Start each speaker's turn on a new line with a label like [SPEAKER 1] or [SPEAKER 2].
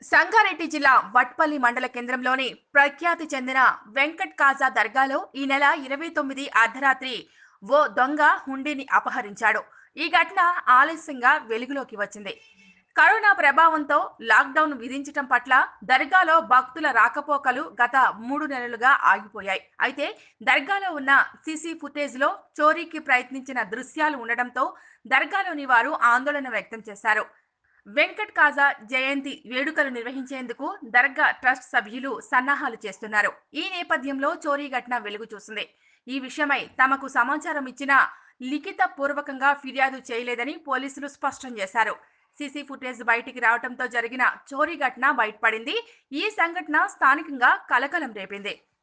[SPEAKER 1] సంగారెడ్డి జిల్లా వట్పల్లి మండల కేంద్రంలోని ప్రఖ్యాతి చెందిన వెంకట్ కాజా దర్గాలో ఈ నెల ఇరవై తొమ్మిది అర్ధరాత్రి ఓ దొంగ హుండీని అపహరించాడు ఈ ఘటన ఆలస్యంగా వెలుగులోకి వచ్చింది కరోనా ప్రభావంతో లాక్డౌన్ విధించటం పట్ల దర్గాలో భక్తుల రాకపోకలు గత మూడు నెలలుగా ఆగిపోయాయి అయితే దర్గాలో ఉన్న సీసీ ఫుటేజ్ లో చోరీకి ప్రయత్నించిన దృశ్యాలు ఉండడంతో దర్గాలోని వారు ఆందోళన వ్యక్తం చేశారు వెంకట్ కాజా జయంతి వేడుకలు నిర్వహించేందుకు దర్గా ట్రస్ట్ సభ్యులు సన్నాహాలు చేస్తున్నారు ఈ నేపథ్యంలో చోరీ ఘటన వెలుగు చూసింది ఈ విషయమై తమకు సమాచారం ఇచ్చిన లిఖిత పూర్వకంగా ఫిర్యాదు చేయలేదని పోలీసులు స్పష్టం చేశారు సీసీ ఫుటేజ్ బయటికి రావడంతో జరిగిన చోరీ ఘటన బయటపడింది ఈ సంఘటన స్థానికంగా కలకలం రేపింది